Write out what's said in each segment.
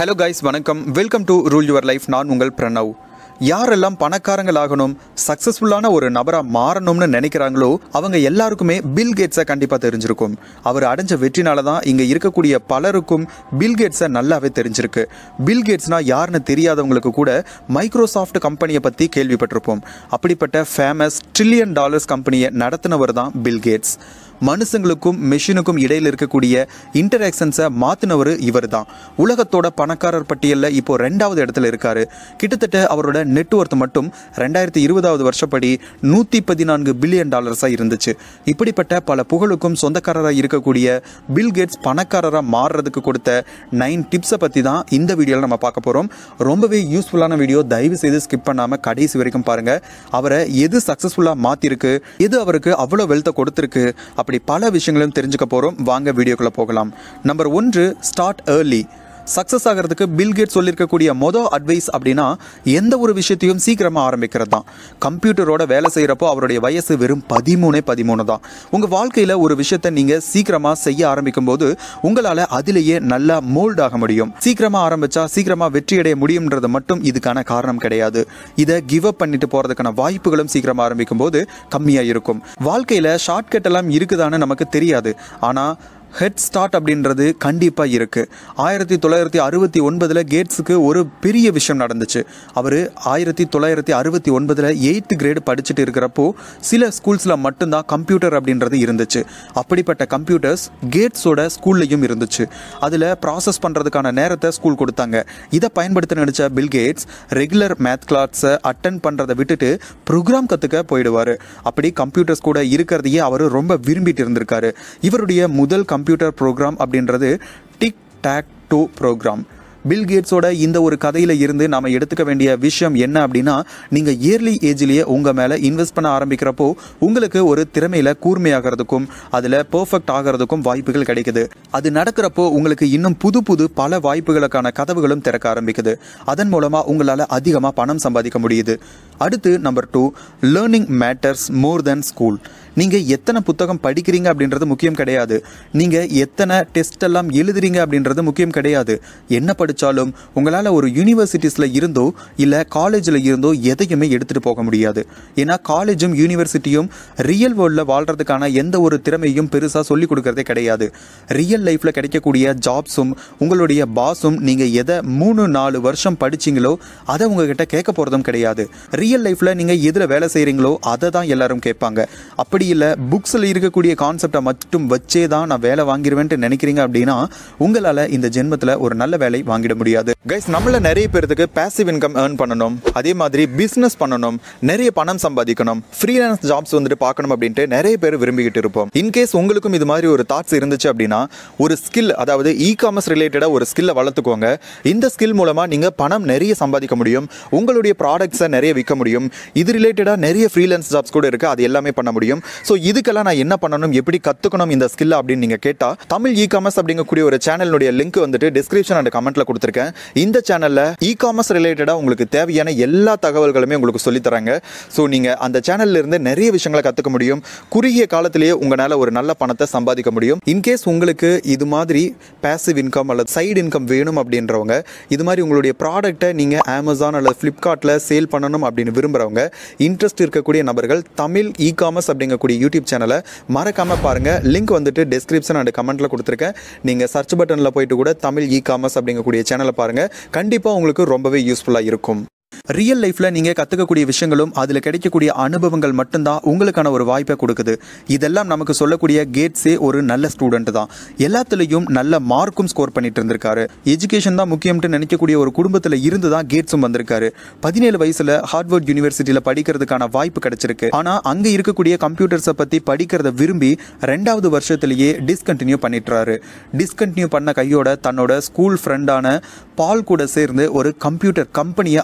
hello guys வணக்கம் welcome to rule your life நான் உங்கள் பிரணவ் யாரெல்லாம் பணக்காரங்களாகணும் சக்ஸஸ்ஃபுல்லான ஒரு நபராக மாறணும்னு நினைக்கிறாங்களோ அவங்க எல்லாருக்குமே பில் கேட்ஸை கண்டிப்பாக தெரிஞ்சிருக்கும் அவர் அடைஞ்ச வெற்றினால தான் இங்கே இருக்கக்கூடிய பலருக்கும் பில் கேட்ஸை நல்லாவே தெரிஞ்சிருக்கு பில் கேட்ஸ்னா யாருன்னு தெரியாதவங்களுக்கு கூட மைக்ரோசாஃப்ட் கம்பெனியை பற்றி கேள்விப்பட்டிருப்போம் அப்படிப்பட்ட ஃபேமஸ் ட்ரில்லியன் டாலர்ஸ் கம்பெனியை நடத்தினவர் தான் பில் கேட்ஸ் மனுஷங்களுக்கும் மெஷினுக்கும் இடையில் இருக்கக்கூடிய இன்டராக்ஷன்ஸை மாற்றினவர் இவர் தான் உலகத்தோட பணக்காரர் பட்டியலில் இப்போ ரெண்டாவது இடத்துல இருக்காரு கிட்டத்தட்ட அவரோட நெட்ஒர்த் மட்டும் ரெண்டாயிரத்தி இருபதாவது வருஷப்படி நூற்றி பதினான்கு பில்லியன் டாலர்ஸாக இருந்துச்சு இப்படிப்பட்ட பல புகழுக்கும் சொந்தக்காரராக இருக்கக்கூடிய பில் கேட்ஸ் பணக்காரராக மாறுறதுக்கு கொடுத்த நைன் டிப்ஸை பற்றி தான் இந்த வீடியோவில் நம்ம பார்க்க போகிறோம் ரொம்பவே யூஸ்ஃபுல்லான வீடியோ தயவு செய்து ஸ்கிப் பண்ணாமல் கடைசி வரைக்கும் பாருங்கள் அவரை எது சக்ஸஸ்ஃபுல்லாக மாற்றிருக்கு எது அவருக்கு அவ்வளோ வெல்த்தை கொடுத்துருக்கு அப்படி பல விஷயங்களும் தெரிஞ்சுக்க போகிறோம் வாங்க வீடியோக்குள்ளே போகலாம் நம்பர் ஒன்று ஸ்டார்ட் ஏர்லி சக்ஸஸ் ஆகிறதுக்கு பில் கேட் சொல்லியிருக்கக்கூடிய மொதல் அட்வைஸ் அப்படின்னா எந்த ஒரு விஷயத்தையும் சீக்கிரமாக ஆரம்பிக்கிறது தான் கம்ப்யூட்டரோட வேலை செய்கிறப்போ அவருடைய வயசு வெறும் பதிமூணே பதிமூணு தான் உங்கள் வாழ்க்கையில் ஒரு விஷயத்தை நீங்கள் சீக்கிரமாக செய்ய ஆரம்பிக்கும் போது உங்களால் அதிலேயே நல்லா மோல்ட் ஆக முடியும் சீக்கிரமாக ஆரம்பிச்சா சீக்கிரமாக வெற்றி அடைய முடியும்ன்றது மட்டும் இதுக்கான காரணம் கிடையாது இதை கிவ் அப் பண்ணிட்டு போகிறதுக்கான வாய்ப்புகளும் சீக்கிரமாக ஆரம்பிக்கும் போது கம்மியாக இருக்கும் வாழ்க்கையில் ஷார்ட்கட் எல்லாம் இருக்குதான்னு நமக்கு தெரியாது ஆனால் ஹெட் ஸ்டார்ட் அப்படின்றது கண்டிப்பாக இருக்குது ஆயிரத்தி தொள்ளாயிரத்தி அறுபத்தி ஒன்பதில் கேட்ஸுக்கு ஒரு பெரிய விஷயம் நடந்துச்சு அவர் ஆயிரத்தி தொள்ளாயிரத்தி அறுபத்தி ஒன்பதில் எயித்து கிரேடு படிச்சுட்டு இருக்கிறப்போ சில ஸ்கூல்ஸில் மட்டும்தான் கம்ப்யூட்டர் அப்படின்றது இருந்துச்சு அப்படிப்பட்ட கம்ப்யூட்டர்ஸ் கேட்ஸோட ஸ்கூல்லையும் இருந்துச்சு அதில் ப்ராசஸ் பண்ணுறதுக்கான நேரத்தை ஸ்கூல் கொடுத்தாங்க இதை பயன்படுத்த நினச்ச பில் கேட்ஸ் ரெகுலர் மேத் கிளாஸை அட்டன் பண்ணுறதை விட்டுட்டு ப்ரோக்ராம் கற்றுக்க போயிடுவார் அப்படி கம்ப்யூட்டர்ஸ் கூட இருக்கிறதையே அவர் ரொம்ப விரும்பிட்டு இருந்திருக்காரு இவருடைய முதல் கம்ப்யூட்டர் ப்ரோக்ராம் அப்படின்றது tic tac toe program Bill கேட்ஸோட இந்த ஒரு கதையில இருந்து நாம எடுத்துக்க வேண்டிய விஷயம் என்ன அப்படின்னா நீங்க இயர்லி ஏஜ்லயே உங்க மேல இன்வெஸ்ட் பண்ண ஆரம்பிக்கிறப்போ உங்களுக்கு ஒரு திறமையில கூர்மையாகிறதுக்கும் அதுல பெர்ஃபெக்ட் ஆகிறதுக்கும் வாய்ப்புகள் கிடைக்குது அது நடக்கிறப்போ உங்களுக்கு இன்னும் புது புது பல வாய்ப்புகளுக்கான கதவுகளும் திறக்க ஆரம்பிக்குது அதன் மூலமா உங்களால அதிகமா பணம் சம்பாதிக்க முடியுது அடுத்து number two learning matters more than school நீங்க எத்தனை புத்தகம் படிக்கிறீங்க அப்படின்றது முக்கியம் கிடையாது நீங்க எத்தனை டெஸ்ட் எல்லாம் எழுதுறீங்க அப்படின்றது முக்கியம் கிடையாது என்ன படித்தாலும் உங்களால் ஒரு யூனிவர்சிட்டிஸில் இருந்தோ இல்லை காலேஜில் இருந்தோ எதையுமே எடுத்துகிட்டு போக முடியாது ஏன்னா காலேஜும் யூனிவர்சிட்டியும் ரியல் வேர்ல்டில் வாழ்கிறதுக்கான எந்த ஒரு திறமையும் பெருசாக சொல்லிக் கொடுக்கறதே கிடையாது ரியல் லைஃப்பில் கிடைக்கக்கூடிய ஜாப்ஸும் உங்களுடைய பாஸும் நீங்கள் எதை மூணு நாலு வருஷம் படிச்சீங்களோ அதை உங்ககிட்ட கேட்க போகிறதும் கிடையாது ரியல் லைஃப்பில் நீங்கள் எதில் வேலை செய்கிறீங்களோ அதை தான் எல்லாரும் கேட்பாங்க அப்படி இல்லை புக்ஸில் இருக்கக்கூடிய கான்செப்டை மட்டும் வச்சே தான் நான் வேலை வாங்கிடுவேன்ட்டு நினைக்கிறீங்க அப்படின்னா உங்களால் இந்த ஜென்மத்தில் ஒரு நல்ல வேலை வாங்கிட முடியாது கைஸ் நம்மள நிறைய பேருக்கு பேசிவ் இன்கம் ஏர்ன் பண்ணணும் அதே மாதிரி பிஸ்னஸ் பண்ணணும் நிறைய பணம் சம்பாதிக்கணும் ஃப்ரீலான்ஸ் ஜாப்ஸ் வந்துட்டு பார்க்கணும் அப்படின்ட்டு நிறைய பேர் விரும்பிக்கிட்டு இருப்போம் இன்கேஸ் உங்களுக்கும் இது மாதிரி ஒரு தாட்ஸ் இருந்துச்சு அப்படின்னா ஒரு ஸ்கில் அதாவது இ காமர்ஸ் ரிலேட்டடாக ஒரு ஸ்கில்லை வளர்த்துக்கோங்க இந்த ஸ்கில் மூலமாக நீங்கள் பணம் நிறைய சம்பாதிக்க முடியும் உங்களுடைய ப்ராடக்ட்ஸை நிறைய விற்க முடியும் இது ரிலேட்டடாக நிறைய ஃப்ரீலான்ஸ் ஜாப்ஸ் கூட இருக்குது அது எல்லாமே பண்ண முடியும் ஸோ இதுக்கெல்லாம் நான் என்ன பண்ணணும் எப்படி கற்றுக்கணும் இந்த ஸ்கில் அப்படின்னு நீங்கள் கேட்டால் தமிழ் இ காமர்ஸ் அப்படிங்கக்கூடிய ஒரு சேனலுடைய லிங்க் வந்துட்டு டிஸ்கிரிப்ஷன் அண்ட் கமெண்ட்ல கொடுத்துருக்கேன் இந்த சேனலில் இ காமர்ஸ் ரிலேட்டடாக உங்களுக்கு தேவையான எல்லா தகவல்களுமே உங்களுக்கு சொல்லித் தராங்க ஸோ நீங்கள் அந்த சேனல்ல இருந்து நிறைய விஷயங்களை கற்றுக்க முடியும் குறுகிய காலத்திலேயே உங்களால் ஒரு நல்ல பணத்தை சம்பாதிக்க முடியும் இன்கேஸ் உங்களுக்கு இது மாதிரி பேசிவ் இன்கம் அல்லது சைடு இன்கம் வேணும் அப்படின்றவங்க இது மாதிரி உங்களுடைய ப்ராடக்ட்டை நீங்கள் அமேசான் அல்லது ஃப்ளிப்கார்ட்டில் சேல் பண்ணணும் அப்படின்னு விரும்புகிறவங்க இன்ட்ரெஸ்ட் இருக்கக்கூடிய நபர்கள் தமிழ் இ காமர்ஸ் அப்படிங்கக்கூடிய யூடியூப் சேனலை மறக்காமல் பாருங்கள் லிங்க் வந்துட்டு டிஸ்கிரிப்ஷன் அண்ட் கமெண்ட்டில் கொடுத்துருக்கேன் நீங்கள் சர்ச் பட்டனில் போயிட்டு கூட தமிழ் இ காமர்ஸ் அப்படிங்கக்கூடிய சேனலை பாருங்கள் கண்டிப்பாக உங்களுக்கு ரொம்பவே யூஸ்ஃபுல்லாக இருக்கும் ரியல் லைஃப்பில் நீங்கள் கற்றுக்கக்கூடிய விஷயங்களும் அதில் கிடைக்கக்கூடிய அனுபவங்கள் மட்டும்தான் உங்களுக்கான ஒரு வாய்ப்பை கொடுக்குது இதெல்லாம் நமக்கு சொல்லக்கூடிய கேட்ஸே ஒரு நல்ல ஸ்டூடெண்ட் தான் எல்லாத்துலேயும் நல்ல மார்க்கும் ஸ்கோர் பண்ணிட்டு இருந்திருக்காரு எஜுகேஷன் தான் முக்கியம்னு நினைக்கக்கூடிய ஒரு குடும்பத்தில் இருந்து தான் கேட்ஸும் வந்திருக்காரு பதினேழு வயசில் ஹார்வர்ட் யூனிவர்சிட்டியில் படிக்கிறதுக்கான வாய்ப்பு கிடைச்சிருக்கு ஆனால் அங்கே இருக்கக்கூடிய கம்ப்யூட்டர்ஸை பற்றி படிக்கிறத விரும்பி ரெண்டாவது வருஷத்திலேயே டிஸ்கண்டினியூ பண்ணிட்டுறாரு டிஸ்கண்டினியூ பண்ண கையோட தன்னோட ஸ்கூல் ஃப்ரெண்டான பால் கூட சேர்ந்து ஒரு கம்ப்யூட்டர் கம்பெனியை ஆரம்பிச்சார்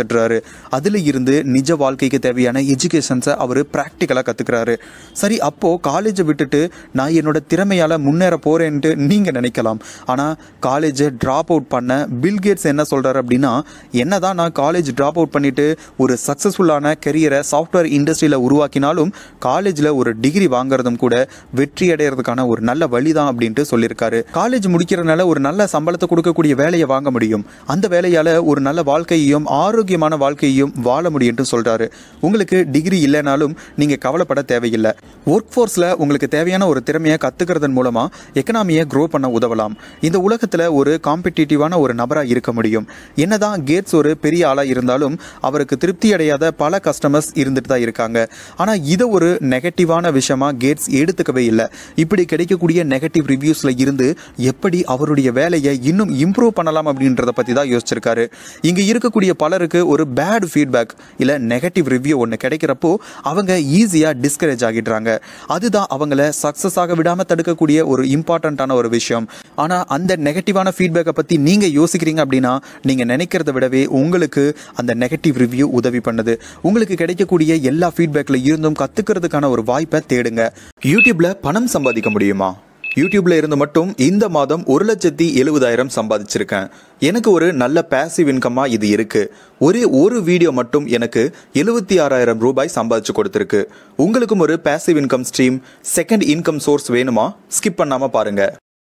ஆரம்பிச்சிடுறாரு அதில் இருந்து நிஜ வாழ்க்கைக்கு தேவையான எஜுகேஷன்ஸை அவர் ப்ராக்டிக்கலாக கற்றுக்கிறாரு சரி அப்போது காலேஜை விட்டுட்டு நான் என்னோட திறமையால் முன்னேற போகிறேன்ட்டு நீங்கள் நினைக்கலாம் ஆனால் காலேஜை ட்ராப் அவுட் பண்ண பில்கேட்ஸ் என்ன சொல்கிறாரு அப்படின்னா என்னதான் நான் காலேஜ் ட்ராப் அவுட் பண்ணிட்டு ஒரு சக்ஸஸ்ஃபுல்லான கெரியரை சாஃப்ட்வேர் இண்டஸ்ட்ரியில் உருவாக்கினாலும் காலேஜில் ஒரு டிகிரி வாங்குறதும் கூட வெற்றி அடைகிறதுக்கான ஒரு நல்ல வழி தான் அப்படின்ட்டு சொல்லியிருக்காரு காலேஜ் முடிக்கிறதுனால ஒரு நல்ல சம்பளத்தை கொடுக்கக்கூடிய வேலையை வாங்க முடியும் அந்த வேலையால் ஒரு நல்ல வாழ்க்கையையும் ஆரோக்கியமான வாழ்க்கையையும் வாழ முடியும்னு சொல்கிறாரு உங்களுக்கு டிகிரி இல்லைனாலும் நீங்கள் கவலைப்பட தேவையில்லை ஒர்க் ஃபோர்ஸில் உங்களுக்கு தேவையான ஒரு திறமையை கற்றுக்கிறதன் மூலமாக எக்கனாமியை க்ரோ பண்ண உதவலாம் இந்த உலகத்தில் ஒரு காம்படிட்டிவான ஒரு நபராக இருக்க முடியும் என்னதான் கேட்ஸ் ஒரு பெரிய ஆளாக இருந்தாலும் அவருக்கு திருப்தி அடையாத பல கஸ்டமர்ஸ் இருந்துட்டு தான் இருக்காங்க ஆனால் இதை ஒரு நெகட்டிவான விஷயமா கேட்ஸ் எடுத்துக்கவே இல்லை இப்படி கிடைக்கக்கூடிய நெகட்டிவ் ரிவ்யூஸில் இருந்து எப்படி அவருடைய வேலையை இன்னும் இம்ப்ரூவ் பண்ணலாம் அப்படின்றத பற்றி தான் யோசிச்சிருக்காரு இங்கே இருக்கக்கூடிய பலருக்கு ஒரு பேட் ஃபீட்பேக் இல்லை நெகட்டிவ் ரிவ்யூ ஒன்று கிடைக்கிறப்போ அவங்க ஈஸியாக டிஸ்கரேஜ் ஆகிடுறாங்க அதுதான் அவங்கள சக்ஸஸ் ஆக விடாமல் தடுக்கக்கூடிய ஒரு இம்பார்ட்டண்ட்டான ஒரு விஷயம் ஆனால் அந்த நெகட்டிவான ஃபீட்பேக்கை பற்றி நீங்கள் யோசிக்கிறீங்க அப்படின்னா நீங்கள் நினைக்கிறத விடவே உங்களுக்கு அந்த நெகட்டிவ் ரிவ்யூ உதவி பண்ணுது உங்களுக்கு கிடைக்கக்கூடிய எல்லா ஃபீட்பேக்கில் இருந்தும் கற்றுக்கிறதுக்கான ஒரு வாய்ப்பை தேடுங்க யூடியூப்ல பணம் சம்பாதிக்க முடியுமா யூடியூப்ல இருந்து மட்டும் இந்த மாதம் ஒரு லட்சத்தி எழுபதாயிரம் சம்பாதிச்சிருக்கேன் எனக்கு ஒரு நல்ல பேசிவ் இன்கம்மா இது இருக்கு ஒரே ஒரு வீடியோ மட்டும் எனக்கு எழுபத்தி ஆறாயிரம் ரூபாய் சம்பாதிச்சு கொடுத்துருக்கு உங்களுக்கும் ஒரு passive income stream second income source வேணுமா ஸ்கிப் பண்ணாம பாருங்க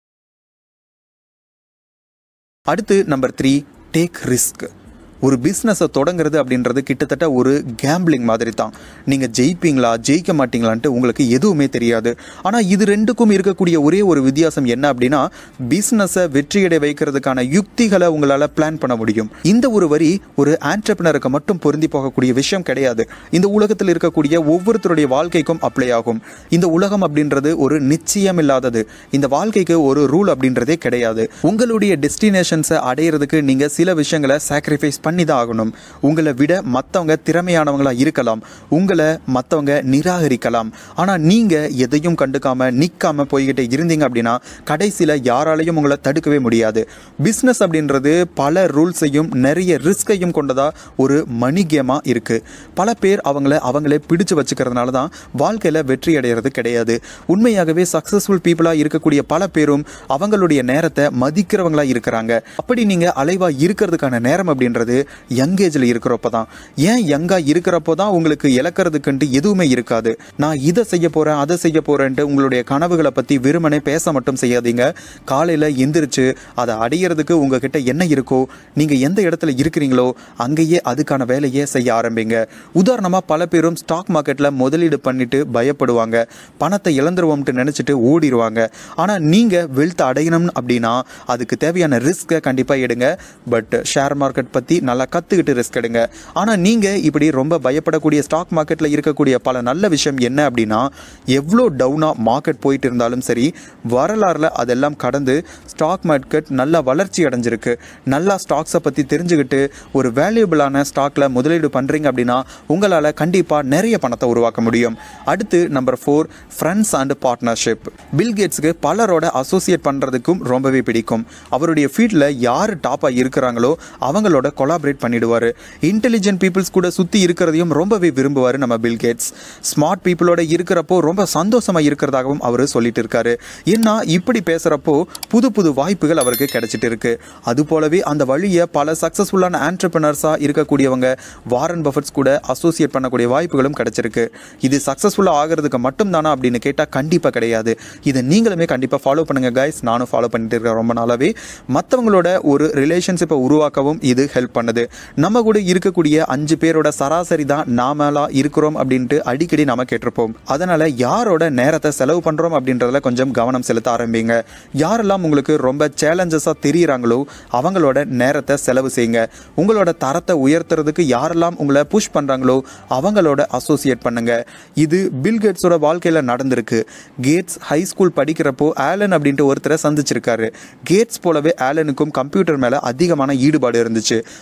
அடுத்து நம்பர் த்ரீ டேக் ரிஸ்க் ஒரு பிஸ்னஸை தொடங்குறது அப்படின்றது கிட்டத்தட்ட ஒரு கேம்பிளிங் மாதிரி தான் நீங்கள் ஜெயிப்பீங்களா ஜெயிக்க மாட்டீங்களான்ட்டு உங்களுக்கு எதுவுமே தெரியாது ஆனால் இது ரெண்டுக்கும் இருக்கக்கூடிய ஒரே ஒரு வித்தியாசம் என்ன அப்படின்னா பிஸ்னஸை வெற்றியடை வைக்கிறதுக்கான யுக்திகளை உங்களால் பிளான் பண்ண முடியும் இந்த ஒரு வரி ஒரு ஆண்டர்பினருக்கு மட்டும் பொருந்தி போகக்கூடிய விஷயம் கிடையாது இந்த உலகத்தில் இருக்கக்கூடிய ஒவ்வொருத்தருடைய வாழ்க்கைக்கும் அப்ளை ஆகும் இந்த உலகம் அப்படின்றது ஒரு நிச்சயம் இல்லாதது இந்த வாழ்க்கைக்கு ஒரு ரூல் அப்படின்றதே கிடையாது உங்களுடைய டெஸ்டினேஷன்ஸை அடையிறதுக்கு நீங்கள் சில விஷயங்களை சாக்ரிஃபைஸ் பண்ணி தான் ஆகணும் உங்களை விட மற்றவங்க திறமையானவங்களா இருக்கலாம் உங்களை மற்றவங்க நிராகரிக்கலாம் ஆனால் நீங்கள் எதையும் கண்டுக்காம நிற்காம போய்கிட்டே இருந்தீங்க அப்படின்னா கடைசியில் யாராலையும் உங்களை தடுக்கவே முடியாது பிஸ்னஸ் அப்படின்றது பல ரூல்ஸையும் நிறைய ரிஸ்கையும் கொண்டதா ஒரு மணி கேமாக இருக்குது பல பேர் அவங்கள அவங்களே பிடிச்சு வச்சுக்கிறதுனால தான் வாழ்க்கையில் வெற்றி அடைகிறது கிடையாது உண்மையாகவே சக்ஸஸ்ஃபுல் பீப்புளாக இருக்கக்கூடிய பல பேரும் அவங்களுடைய நேரத்தை மதிக்கிறவங்களா இருக்கிறாங்க அப்படி நீங்கள் அலைவாக இருக்கிறதுக்கான நேரம் அப்படின்றது யங் ஏஜில் இருக்கிறப்ப தான் ஏன் யங்காக இருக்கிறப்போ தான் உங்களுக்கு இழக்கிறதுக்குன்ட்டு எதுவுமே இருக்காது நான் இதை செய்ய போகிறேன் அதை செய்ய போகிறேன்ட்டு உங்களுடைய கனவுகளை பற்றி வெறுமனே பேச மட்டும் செய்யாதீங்க காலையில் எந்திரிச்சு அதை அடையிறதுக்கு உங்ககிட்ட என்ன இருக்கோ நீங்கள் எந்த இடத்துல இருக்கிறீங்களோ அங்கேயே அதுக்கான வேலையை செய்ய ஆரம்பிங்க உதாரணமாக பல பேரும் ஸ்டாக் மார்க்கெட்டில் முதலீடு பண்ணிட்டு பயப்படுவாங்க பணத்தை இழந்துருவோம்ட்டு நினச்சிட்டு ஓடிடுவாங்க ஆனால் நீங்கள் வெல்த் அடையணும் அப்படின்னா அதுக்கு தேவையான ரிஸ்க்கை கண்டிப்பாக எடுங்க பட் ஷேர் மார்க்கெட் பற்றி நல்லா கற்றுக்கிட்டு ரிஸ்க் எடுங்க ஆனால் நீங்கள் இப்படி ரொம்ப பயப்படக்கூடிய ஸ்டாக் மார்க்கெட்டில் இருக்கக்கூடிய பல நல்ல விஷயம் என்ன அப்படின்னா எவ்வளோ டவுனாக மார்க்கெட் போயிட்டு இருந்தாலும் சரி வரலாறில் அதெல்லாம் கடந்து ஸ்டாக் மார்க்கெட் நல்லா வளர்ச்சி அடைஞ்சிருக்கு நல்லா ஸ்டாக்ஸை பற்றி தெரிஞ்சுக்கிட்டு ஒரு வேல்யூபிளான ஸ்டாக்ல முதலீடு பண்ணுறீங்க அப்படின்னா உங்களால் கண்டிப்பாக நிறைய பணத்தை உருவாக்க முடியும் அடுத்து number four friends and partnership Bill கேட்ஸுக்கு பலரோட அசோசியேட் பண்ணுறதுக்கும் ரொம்பவே பிடிக்கும் அவருடைய ஃபீல்டில் யார் டாப்பாக இருக்கிறாங்களோ அவங்களோட கொலாபரேட் பண்ணிடுவார் இன்டெலிஜென்ட் பீப்புள்ஸ் கூட சுற்றி இருக்கிறதையும் ரொம்பவே விரும்புவார் நம்ம பில் கேட்ஸ் ஸ்மார்ட் பீப்புளோட இருக்கிறப்போ ரொம்ப சந்தோஷமாக இருக்கிறதாகவும் அவர் சொல்லிட்டு இருக்காரு ஏன்னா இப்படி பேசுகிறப்போ புது புது வாய்ப்புகள் அவருக்கு கிடைச்சிட்டு இருக்கு அது போலவே அந்த வழியை பல சக்ஸஸ்ஃபுல்லான ஆண்டர்பிரினர்ஸாக இருக்கக்கூடியவங்க வாரன் பஃபட்ஸ் கூட அசோசியேட் பண்ணக்கூடிய வாய்ப்புகளும் கிடைச்சிருக்கு இது சக்ஸஸ்ஃபுல்லாக ஆகிறதுக்கு மட்டும் தானா அப்படின்னு கேட்டால் கண்டிப்பாக கிடையாது இதை நீங்களுமே கண்டிப்பாக ஃபாலோ பண்ணுங்க கைஸ் நானும் ஃபாலோ பண்ணிட்டு இருக்கேன் ரொம்ப நாளாவே மற்றவங்களோட ஒரு ரிலேஷன்ஷிப்பை உருவாக்கவும் இது ஹெல்ப் பண்ணுது நம்ம கூட இருக்கக்கூடிய அஞ்சு பேரோட சராசரி தான் நாமளா இருக்கிறோம் அப்படின்ட்டு அடிக்கடி நாம கேட்டிருப்போம் அதனால யாரோட நேரத்தை செலவு பண்றோம் அப்படின்றதுல கொஞ்சம் கவனம் செலுத்த ஆரம்பிங்க யாரெல்லாம் உங்களுக்கு ரொம்ப சேலஞ்சஸாக தெரியுறாங்களோ அவங்களோட நேரத்தை செலவு செய்யுங்க உங்களோட தரத்தை உயர்த்துறதுக்கு யாரெல்லாம் உங்களை புஷ் பண்றாங்களோ அவங்களோட அசோசியேட் பண்ணுங்க இது பில் கேட்ஸோட வாழ்க்கையில நடந்திருக்கு கேட்ஸ் ஹை ஸ்கூல் படிக்கிறப்போ ஆலன் அப்படின்ட்டு ஒருத்தரை சந்திச்சிருக்காரு கேட்ஸ் போலவே ஆலனுக்கும் கம்ப்யூட்டர் மேல அதிகமான ஈடுபாடு இருந்துச்சு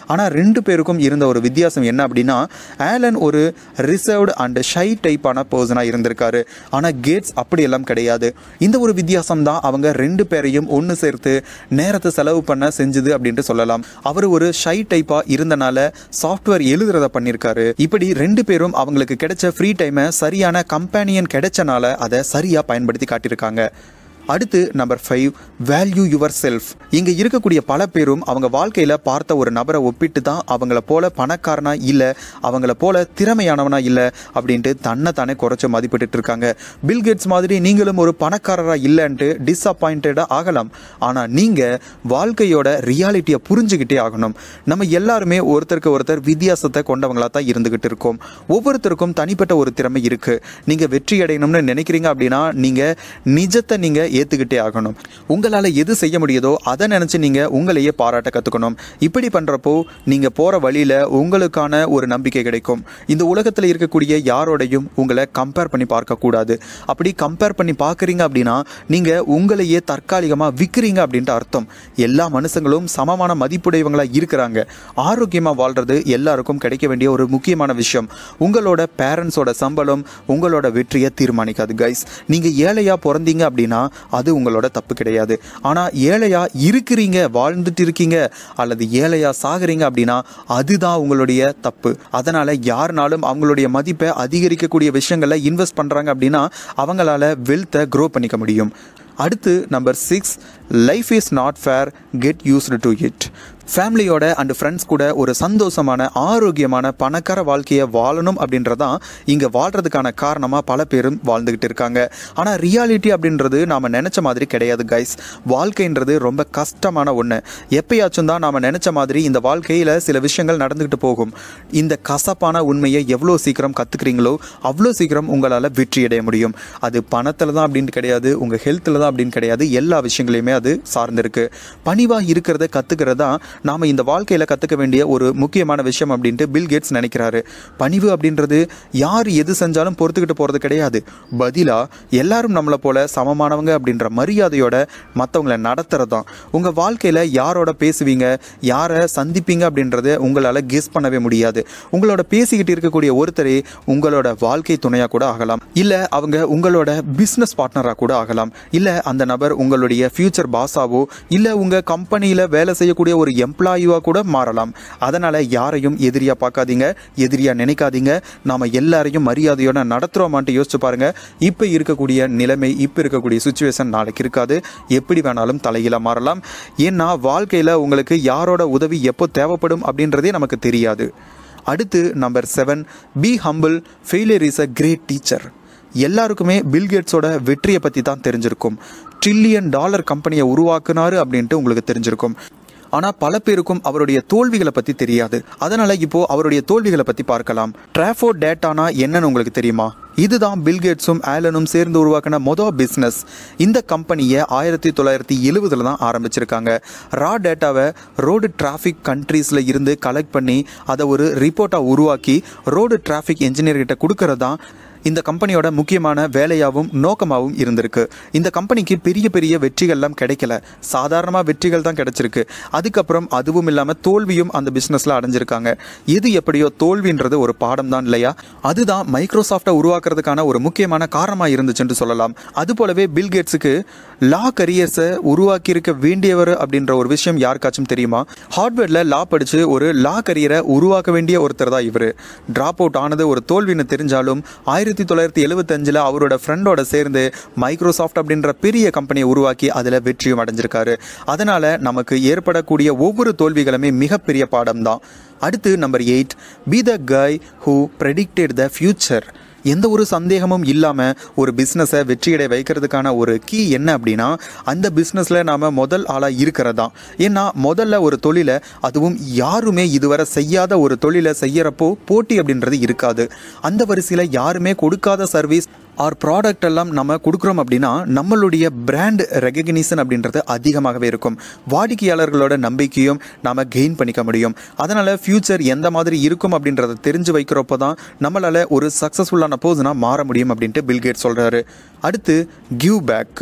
ஆனால் ரெண்டு பேருக்கும் இருந்த ஒரு வித்தியாசம் என்ன அப்படின்னா ஆலன் ஒரு ரிசர்வ்டு அண்ட் ஷை டைப்பான பர்சனாக இருந்திருக்காரு ஆனால் கேட்ஸ் அப்படியெல்லாம் கிடையாது இந்த ஒரு வித்தியாசம் தான் அவங்க ரெண்டு பேரையும் ஒன்று சேர்த்து நேரத்தை செலவு பண்ண செஞ்சுது அப்படின்ட்டு சொல்லலாம் அவர் ஒரு ஷை டைப்பாக இருந்தனால சாஃப்ட்வேர் எழுதுறத பண்ணியிருக்காரு இப்படி ரெண்டு பேரும் அவங்களுக்கு கிடைச்ச ஃப்ரீ டைமை சரியான கம்பேனியன் கிடைச்சனால அதை சரியாக பயன்படுத்தி காட்டியிருக்காங்க அடுத்து number five value yourself இங்கே இருக்கக்கூடிய பல பேரும் அவங்க வாழ்க்கையில் பார்த்த ஒரு நபரை ஒப்பிட்டு தான் அவங்கள போல பணக்காரனா இல்லை அவங்கள போல திறமையானவனா இல்லை அப்படின்ட்டு தன்னை தானே குறைச்ச மதிப்பிட்டு இருக்காங்க பில் கேட்ஸ் மாதிரி நீங்களும் ஒரு பணக்காரராக இல்லைன்ட்டு டிஸப்பாயிண்டடாக ஆகலாம் ஆனால் நீங்கள் வாழ்க்கையோட ரியாலிட்டியை புரிஞ்சுக்கிட்டே ஆகணும் நம்ம எல்லாருமே ஒருத்தருக்கு ஒருத்தர் வித்தியாசத்தை கொண்டவங்களா தான் இருந்துகிட்டு இருக்கோம் ஒவ்வொருத்தருக்கும் தனிப்பட்ட ஒரு திறமை இருக்கு நீங்க வெற்றி அடையணும்னு நினைக்கிறீங்க அப்படின்னா நீங்க நிஜத்தை நீங்க ஏத்துக்கிட்டே ஆகணும் உங்களால எது செய்ய முடியுதோ அதை நினைச்சு நீங்க உங்களையே பாராட்ட கத்துக்கணும் இப்படி பண்றப்போ நீங்க போற வழியில உங்களுக்கான ஒரு நம்பிக்கை கிடைக்கும் இந்த உலகத்துல இருக்கக்கூடிய யாரோடையும் உங்களை கம்பேர் பண்ணி பார்க்க கூடாது அப்படி கம்பேர் பண்ணி பார்க்குறீங்க அப்படின்னா நீங்க உங்களையே தற்காலிகமா விற்கிறீங்க அப்படின்ட்டு அர்த்தம் எல்லா மனுஷங்களும் சமமான மதிப்புடையவங்களா இருக்கிறாங்க ஆரோக்கியமா வாழ்றது எல்லாருக்கும் கிடைக்க வேண்டிய ஒரு முக்கியமான விஷயம் உங்களோட பேரண்ட்ஸோட சம்பளம் உங்களோட வெற்றியை தீர்மானிக்காது கைஸ் நீங்க ஏழையா பிறந்தீங்க அப்படின்னா அது உங்களோட தப்பு கிடையாது ஆனா ஏழையா இருக்கிறீங்க வாழ்ந்துட்டு இருக்கீங்க அல்லது ஏழையா சாகுறீங்க அப்படின்னா அதுதான் உங்களுடைய தப்பு அதனால யாருனாலும் அவங்களுடைய மதிப்பை அதிகரிக்கக்கூடிய விஷயங்கள்ல இன்வெஸ்ட் பண்றாங்க அப்படின்னா அவங்களால வெல்த்தை க்ரோ பண்ணிக்க முடியும் அடுத்து number six life is not fair get used to it ஃபேமிலியோட அண்ட் ஃப்ரெண்ட்ஸ் கூட ஒரு சந்தோஷமான ஆரோக்கியமான பணக்கார வாழ்க்கையை வாழணும் அப்படின்றதான் இங்கே வாழ்கிறதுக்கான காரணமாக பல பேரும் வாழ்ந்துக்கிட்டு இருக்காங்க ஆனால் ரியாலிட்டி அப்படின்றது நாம் நினச்ச மாதிரி கிடையாது கைஸ் வாழ்க்கைன்றது ரொம்ப கஷ்டமான ஒன்று எப்பயாச்சும் தான் நாம் நினச்ச மாதிரி இந்த வாழ்க்கையில் சில விஷயங்கள் நடந்துக்கிட்டு போகும் இந்த கசப்பான உண்மையை எவ்வளோ சீக்கிரம் கற்றுக்குறீங்களோ அவ்வளோ சீக்கிரம் உங்களால் வெற்றி அடைய முடியும் அது பணத்தில் தான் அப்படின்ட்டு கிடையாது உங்கள் ஹெல்த்தில் தான் அப்படின்னு கிடையாது எல்லா விஷயங்களையுமே அது சார்ந்திருக்கு பணிவாக இருக்கிறத கற்றுக்கிறது தான் நாம் இந்த வாழ்க்கையில் கற்றுக்க வேண்டிய ஒரு முக்கியமான விஷயம் அப்படின்ட்டு பில் கேட்ஸ் நினைக்கிறாரு பணிவு அப்படின்றது யார் எது செஞ்சாலும் பொறுத்துக்கிட்டு போகிறது கிடையாது பதிலாக எல்லாரும் நம்மளை போல சமமானவங்க அப்படின்ற மரியாதையோட மற்றவங்களை நடத்துறது தான் உங்கள் வாழ்க்கையில் யாரோட பேசுவீங்க யாரை சந்திப்பீங்க அப்படின்றத உங்களால் கெஸ் பண்ணவே முடியாது உங்களோட பேசிக்கிட்டு இருக்கக்கூடிய ஒருத்தரே உங்களோட வாழ்க்கை துணையாக கூட ஆகலாம் இல்லை அவங்க உங்களோட பிஸ்னஸ் பார்ட்னராக கூட ஆகலாம் இல்லை அந்த நபர் உங்களுடைய ஃபியூச்சர் பாஸாவோ இல்லை உங்கள் கம்பெனியில் வேலை செய்யக்கூடிய ஒரு எம்ப்ளாயிவாக கூட மாறலாம் அதனால் யாரையும் எதிரியாக பார்க்காதீங்க எதிரியாக நினைக்காதீங்க நாம் எல்லாரையும் மரியாதையோட நடத்துகிறோமான்ட்டு யோசிச்சு பாருங்க இப்போ இருக்கக்கூடிய நிலைமை இப்போ இருக்கக்கூடிய சுச்சுவேஷன் நாளைக்கு இருக்காது எப்படி வேணாலும் தலையில மாறலாம் ஏன்னா வாழ்க்கையில் உங்களுக்கு யாரோட உதவி எப்போ தேவைப்படும் அப்படின்றதே நமக்கு தெரியாது அடுத்து number seven be humble failure is a great teacher எல்லாருக்குமே பில்கேட்ஸோட வெற்றியை பற்றி தான் தெரிஞ்சிருக்கும் ட்ரில்லியன் டாலர் கம்பெனியை உருவாக்குனாரு அப்படின்ட்டு உங்களுக்கு தெரிஞ்சிருக்கும் ஆனால் பல பேருக்கும் அவருடைய தோல்விகளை பற்றி தெரியாது அதனால இப்போ அவருடைய தோல்விகளை பற்றி பார்க்கலாம் டிராஃபோ டேட்டானா என்னன்னு உங்களுக்கு தெரியுமா இதுதான் பில்கேட்ஸும் ஆலனும் சேர்ந்து உருவாக்கின மொதல் பிஸ்னஸ் இந்த கம்பெனியை ஆயிரத்தி தொள்ளாயிரத்தி எழுபதுல தான் ஆரம்பிச்சிருக்காங்க ரா டேட்டாவை ரோடு டிராஃபிக் கண்ட்ரீஸில் இருந்து கலெக்ட் பண்ணி அதை ஒரு ரிப்போர்ட்டாக உருவாக்கி ரோடு டிராஃபிக் இன்ஜினியர்கிட்ட கொடுக்கறது தான் இந்த கம்பெனியோட முக்கியமான வேலையாகவும் நோக்கமாகவும் இருந்திருக்கு இந்த கம்பெனிக்கு பெரிய பெரிய வெற்றிகள்லாம் கிடைக்கல சாதாரணமாக வெற்றிகள் தான் கிடைச்சிருக்கு அதுக்கப்புறம் அதுவும் இல்லாமல் தோல்வியும் அந்த பிஸ்னஸில் அடைஞ்சிருக்காங்க எது எப்படியோ தோல்வின்றது ஒரு பாடம் தான் இல்லையா அதுதான் மைக்ரோசாஃப்டை உருவாக்குறதுக்கான ஒரு முக்கியமான காரணமாக இருந்துச்சுன்னு சொல்லலாம் அது போலவே பில் கேட்ஸுக்கு லா கரியர்ஸை உருவாக்கி இருக்க வேண்டியவர் அப்படின்ற ஒரு விஷயம் யாருக்காச்சும் தெரியுமா ஹார்ட்வேர்டில் லா படித்து ஒரு லா கரியரை உருவாக்க வேண்டிய ஒருத்தர் தான் இவர் ட்ராப் அவுட் ஆனது ஒரு தோல்வின்னு தெரிஞ்சாலும் ஆயிரத்தி தொள்ளாயிரத்தி எழுபத்தஞ்சில் அவரோட ஃப்ரெண்டோட சேர்ந்து மைக்ரோசாஃப்ட் அப்படின்ற பெரிய கம்பெனியை உருவாக்கி அதில் வெற்றியும் அடைஞ்சிருக்காரு அதனால் நமக்கு ஏற்படக்கூடிய ஒவ்வொரு தோல்விகளுமே மிகப்பெரிய பாடம் தான் அடுத்து number eight be the guy who predicted the future எந்த ஒரு சந்தேகமும் இல்லாமல் ஒரு பிஸ்னஸை வெற்றியடை வைக்கிறதுக்கான ஒரு கீ என்ன அப்படின்னா அந்த பிஸ்னஸில் நாம் முதல் ஆளாக இருக்கிறது தான் ஏன்னா முதல்ல ஒரு தொழிலை அதுவும் யாருமே இதுவரை செய்யாத ஒரு தொழிலை செய்யறப்போ போட்டி அப்படின்றது இருக்காது அந்த வரிசையில் யாருமே கொடுக்காத சர்வீஸ் ஆர் ப்ராடக்ட் எல்லாம் நம்ம கொடுக்குறோம் அப்படின்னா நம்மளுடைய பிராண்ட் ரெகக்னிஷன் அப்படின்றது அதிகமாகவே இருக்கும் வாடிக்கையாளர்களோட நம்பிக்கையும் நாம கெயின் பண்ணிக்க முடியும் அதனால் ஃப்யூச்சர் எந்த மாதிரி இருக்கும் அப்படின்றத தெரிஞ்சு வைக்கிறப்போ தான் நம்மளால் ஒரு சக்ஸஸ்ஃபுல்லான பர்சனாக மாற முடியும் அப்படின்ட்டு பில்கேட் சொல்கிறாரு அடுத்து கிவ் பேக்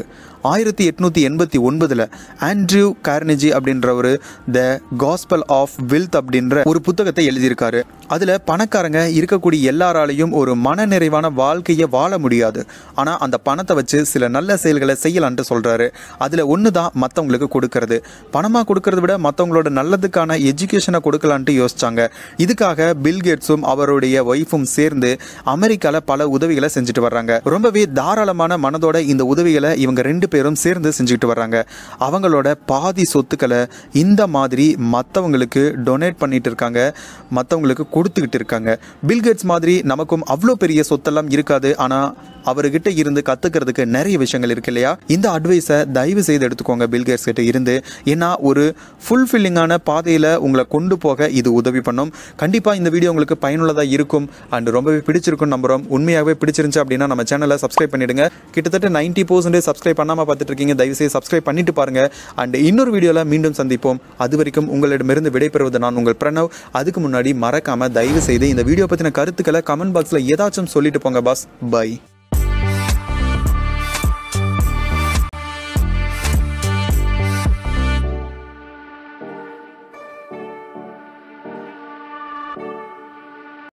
ஆயிரத்தி எட்நூத்தி எண்பத்தி ஒன்பதுல ஆண்ட்ரியூ கார்னெஜி அப்படின்ற ஒரு த காஸ்பல் ஆஃப் வெல்த் அப்படின்ற ஒரு புத்தகத்தை எழுதியிருக்காரு அதுல பணக்காரங்க இருக்கக்கூடிய எல்லாராலையும் ஒரு மன நிறைவான வாழ்க்கையை வாழ முடியாது ஆனா அந்த பணத்தை வச்சு சில நல்ல செயல்களை செய்யலான்ட்டு சொல்றாரு அதுல ஒன்று தான் மற்றவங்களுக்கு கொடுக்கறது பணமா கொடுக்கறத விட மற்றவங்களோட நல்லதுக்கான எஜுகேஷனை கொடுக்கலான்ட்டு யோசிச்சாங்க இதுக்காக பில்கேட்ஸும் அவருடைய ஒய்ஃபும் சேர்ந்து அமெரிக்கால பல உதவிகளை செஞ்சுட்டு வர்றாங்க ரொம்பவே தாராளமான மனதோட இந்த உதவிகளை இவங்க ரெண்டு பேரும் சேர்ந்து செஞ்சுக்கிட்டு வர்றாங்க அவங்களோட பாதி சொத்துக்களை இந்த மாதிரி மற்றவங்களுக்கு டொனேட் பண்ணிட்டு இருக்காங்க மற்றவங்களுக்கு கொடுத்துக்கிட்டு இருக்காங்க பில்கேட்ஸ் மாதிரி நமக்கும் அவ்வளோ பெரிய சொத்தெல்லாம் இருக்காது ஆனால் அவர்கிட்ட இருந்து கத்துக்கிறதுக்கு நிறைய விஷயங்கள் இருக்கு இல்லையா இந்த அட்வைஸை தயவு செய்து எடுத்துக்கோங்க பில்கேட்ஸ் கிட்ட இருந்து ஏன்னா ஒரு ஃபுல்ஃபில்லிங்கான பாதையில் உங்களை கொண்டு போக இது உதவி பண்ணும் கண்டிப்பாக இந்த வீடியோ உங்களுக்கு பயனுள்ளதாக இருக்கும் அண்ட் ரொம்பவே பிடிச்சிருக்கும் நம்புறோம் உண்மையாகவே பிடிச்சிருந்துச்சு அப்படின்னா நம்ம சேனலை சப்ஸ்கிரைப் பண்ணிடுங்க கிட்டத்தட்ட நைன்டி பர்சன்டேஜ் சப்ஸ்கிரைப் பண்ணாமல் பார்த்துட்டு இருக்கீங்க தயவு செய்து சப்ஸ்கிரைப் பண்ணிட்டு பாருங்க அண்ட் இன்னொரு வீடியோவில் மீண்டும் சந்திப்போம் அது வரைக்கும் உங்களிடமிருந்து விடைபெறுவது நான் உங்கள் பிரணவ் அதுக்கு முன்னாடி மறக்காம தயவு செய்து இந்த வீடியோ பற்றின கருத்துக்களை கமெண்ட் பாக்ஸில் ஏதாச்சும் சொல்லிட்டு போங்க பாஸ் பை